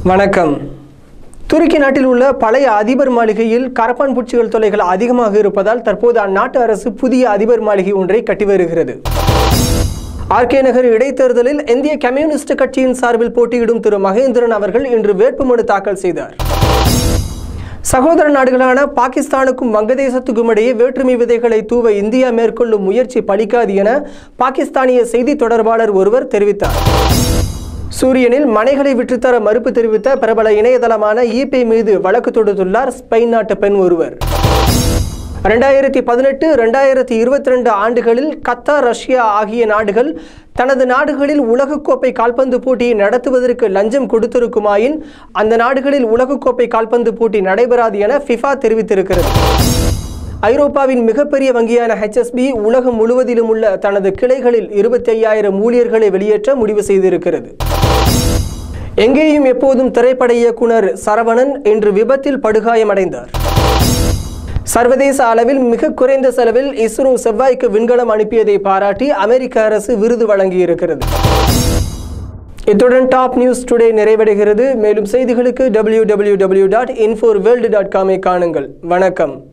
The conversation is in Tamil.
வணக்கம் துருக்கி நாட்டில் உள்ள பழைய அதிபர் மாளிகையில் கரப்பான் பூச்சிகள் தொல்லைகள் அதிகமாக இருப்பதால் தற்போது அந்நாட்டு அரசு புதிய அதிபர் மாளிகை ஒன்றை கட்டி வருகிறது ஆர்கே நகர் இடைத்தேர்தலில் இந்திய கம்யூனிஸ்ட் கட்சியின் சார்பில் போட்டியிடும் திரு மகேந்திரன் அவர்கள் இன்று வேட்புமனு தாக்கல் செய்தார் சகோதர நாடுகளான பாகிஸ்தானுக்கும் வங்கதேசத்துக்கும் இடையே வேற்றுமை விதைகளை தூவ இந்தியா மேற்கொள்ளும் முயற்சி பலிக்காது என பாகிஸ்தானிய செய்தி தொடர்பாளர் ஒருவர் தெரிவித்தார் சூரியனில் மனைகளை விற்றுத்தர மறுப்பு தெரிவித்த பிரபல இணையதளமான ஈபே மீது வழக்கு தொடுத்துள்ளார் ஸ்பெயின் நாட்டு பெண் ஒருவர் ரெண்டாயிரத்தி பதினெட்டு ரெண்டாயிரத்தி இருபத்தி ரெண்டு ஆண்டுகளில் கத்தார் ரஷ்யா ஆகிய நாடுகள் தனது நாடுகளில் உலகக்கோப்பை கால்பந்து போட்டியை நடத்துவதற்கு லஞ்சம் கொடுத்திருக்குமாயின் அந்த நாடுகளில் உலகக்கோப்பை கால்பந்து போட்டி நடைபெறாது என ஃபிஃபா தெரிவித்திருக்கிறது ஐரோப்பாவின் மிகப்பெரிய வங்கியான ஹெச்எஸ்பி உலகம் முழுவதிலும் உள்ள தனது கிளைகளில் இருபத்தி ஐயாயிரம் ஊழியர்களை வெளியேற்ற முடிவு செய்திருக்கிறது எங்கேயும் எப்போதும் திரைப்பட இயக்குனர் சரவணன் இன்று விபத்தில் படுகாயமடைந்தார் சர்வதேச அளவில் மிக குறைந்த செலவில் இஸ்ரோ செவ்வாய்க்கு விண்கலம் அனுப்பியதை பாராட்டி அமெரிக்க அரசு விருது வழங்கியிருக்கிறது இத்துடன் டாப் நியூஸ் டுடே நிறைவடைகிறது மேலும் செய்திகளுக்கு W W W dot info world dot காமை காணுங்கள் வணக்கம்